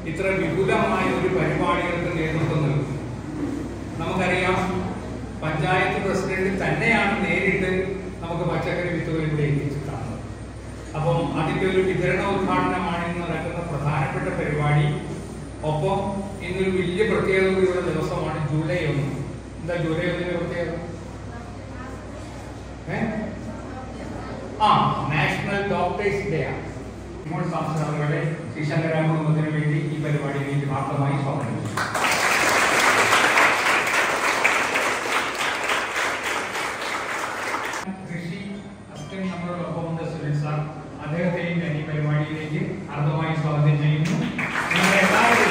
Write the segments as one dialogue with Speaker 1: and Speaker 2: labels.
Speaker 1: ഇത്ര വിപുലമായ ഒരു പരിപാടികൾക്ക് നേതൃത്വം നൽകുന്നത് നമുക്കറിയാം പഞ്ചായത്ത് പ്രസിഡന്റ് തന്നെയാണ് നേരിട്ട് നമുക്ക് പച്ചക്കറി വിത്തുകൾ ഇവിടെ എത്തിച്ചു തന്നത് അപ്പം അതിന്റെ ഒരു വിതരണ ഉദ്ഘാടനമാണ് ഇന്ന് നടക്കുന്ന പ്രധാനപ്പെട്ട പരിപാടി ഒപ്പം ഇന്നൊരു വലിയ പ്രത്യേകത കൂടിയുള്ള ദിവസമാണ് ജൂലൈ ഒന്ന് എന്താ ജൂലൈ ഒന്നിന്റെ പ്രത്യേകത ഏ? ആ നാഷണൽ ഡോക്ടേഴ്സ് ഡേ ആണ് ഇപ്പോൾ സംസ്ഥാനങ്ങളെ ശ്രീശങ്കര കുടുംബത്തിന് വേണ്ടി ഈ പരിപാടിയിലേക്ക് മാത്രമായി സ്വാഗതം ചെയ്യുന്നു. കൃഷി അസിസ്റ്റന്റ് നമ്മളോടൊപ്പം ഉണ്ട് സുനിൽ സാർ അദ്ദേഹത്തെയും ഞാൻ ഈ പരിപാടിയിലേക്ക് അർദ്ധമായി സ്വാഗതം ചെയ്യുന്നു നിങ്ങളെ എല്ലാവരെയും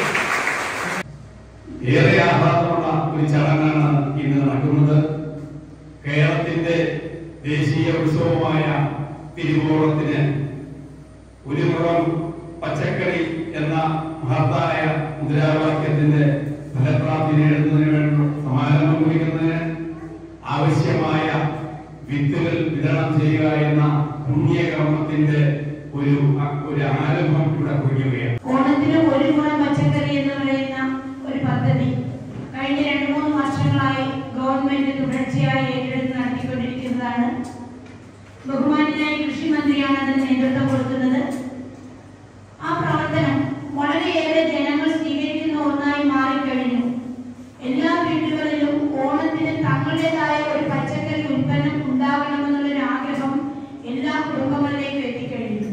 Speaker 2: ഏറെ ആഹ്ലാദമുള്ള ഒരു ചടങ്ങാണ് ഇന്ന് നടക്കുന്നത് കേരളത്തിന്റെ ദേശീയ ഉത്സവമായ തിരുവോണത്തിന് ഒരു മുറം പച്ചക്കറി എന്ന മഹത്തായ മുദ്രാവാക്യത്തിന്റെ ഫലപ്രാപ്തി നേടുന്നതിന് വേണ്ടി സമാരംഭം കുറിക്കുന്നതിന് ആവശ്യമായ വിത്തുകൾ വിതരണം ചെയ്യുക എന്ന പുണ്യകർമ്മത്തിന്റെ ഒരു ഒരു ആരംഭം ഇവിടെ കുറിക്കുകയാണ്
Speaker 3: ഓണത്തിന് ഒരു ഗുണം പച്ചക്കറി എന്ന് പറയുന്ന ഒരു പദ്ധതി കഴിഞ്ഞ രണ്ട് മൂന്ന് വർഷങ്ങളായി ഗവൺമെന്റ് തുടർച്ചയായി ഏറ്റെടുത്ത് നടത്തിക്കൊണ്ടിരിക്കുന്നതാണ് ബഹുമാനായ കൃഷി മന്ത്രിയാണ് അതിന് നേതൃത്വം കൊടുക്കുന്നത് ആ പ്രവർത്തനം വളരെയേറെ ജനങ്ങൾ സ്വീകരിക്കുന്ന ഒന്നായി മാറിക്കഴിഞ്ഞു എല്ലാ വീടുകളിലും ഓണത്തിന് തങ്ങളുടേതായ ഒരു പച്ചക്കറി ഉൽപ്പന്നം ഉണ്ടാകണമെന്നുള്ളൊരു ആഗ്രഹം എല്ലാ കുടുംബങ്ങളിലേക്കും എത്തിക്കഴിഞ്ഞു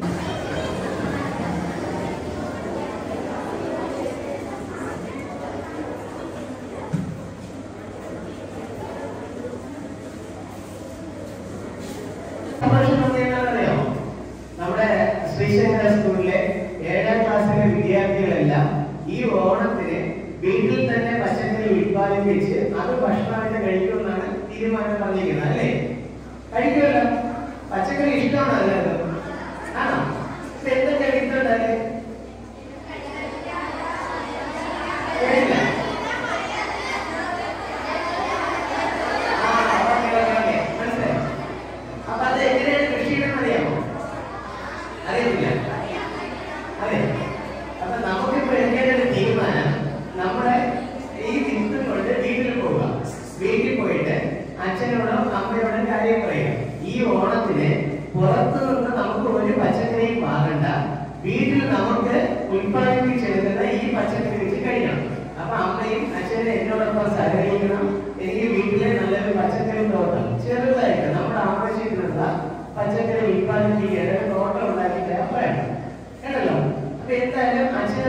Speaker 4: സന്തോഷം തോന്നിയതാണെന്നറിയോ? നമ്മുടെ ശ്രീശങ്കര സ്കൂളിലെ ഏഴാം ക്ലാസ്സിലെ വിദ്യാർത്ഥികളെല്ലാം ഈ ഓണത്തിന് വീട്ടിൽ തന്നെ പച്ചക്കറി ഉൽപ്പാദിപ്പിച്ച് അത് ഭക്ഷണമായിട്ട് കഴിക്കുമെന്നാണ് തീരുമാനം പറഞ്ഞിരിക്കുന്നത് അല്ലേ കഴിക്കുമല്ലോ പച്ചക്കറി ഇഷ്ടമാണോ എല്ലാവർക്കും ആണോ ഇപ്പൊ എന്തൊക്കെ വിത്തുണ്ടല്ലേ കേട്ടില്ല ആ, ഓക്കേ, ഓക്കേ, ഓക്കേ. മനസ്സിലായി അപ്പൊ അത് എങ്ങനെയാണ് കൃഷി ചെയ്യുന്നത് അറിയാമോ അറിയത്തില്ല അതെ അപ്പൊ നമുക്കിപ്പോ എടുക്കേണ്ട ഒരു തീരുമാനം നമ്മുടെ ഈ വിത്തും കൊണ്ട് വീട്ടിൽ പോവുക വീട്ടിൽ പോയിട്ട് അച്ഛനോടോ അമ്മയോടോ കാര്യം പറയുക ഈ ഓണത്തിന് പുറത്തു നിന്ന് നമുക്ക് ഒരു പച്ചക്കറിയും വാങ്ങണ്ട വീട്ടിൽ നമുക്ക് ഉൽപ്പാദിപ്പിച്ചെടുക്കുന്ന ഈ പച്ചക്കറി വെച്ച് കഴിക്കണം അപ്പൊ അമ്മയും അച്ഛനും എന്നോടൊപ്പം സഹകരിക്കണം എനിക്ക് വീട്ടിലെ നല്ലൊരു പച്ചക്കറി തോട്ടം ചെറുതായിട്ട് നമ്മുടെ ആവശ്യത്തിനുള്ള പച്ചക്കറി ഉൽപ്പാദിപ്പിക്കേണ്ട ഒരു തോട്ടം ഉണ്ടാക്കി തരാൻ വേണം കേട്ടല്ലോ അപ്പൊ എന്തായാലും അച്ഛൻ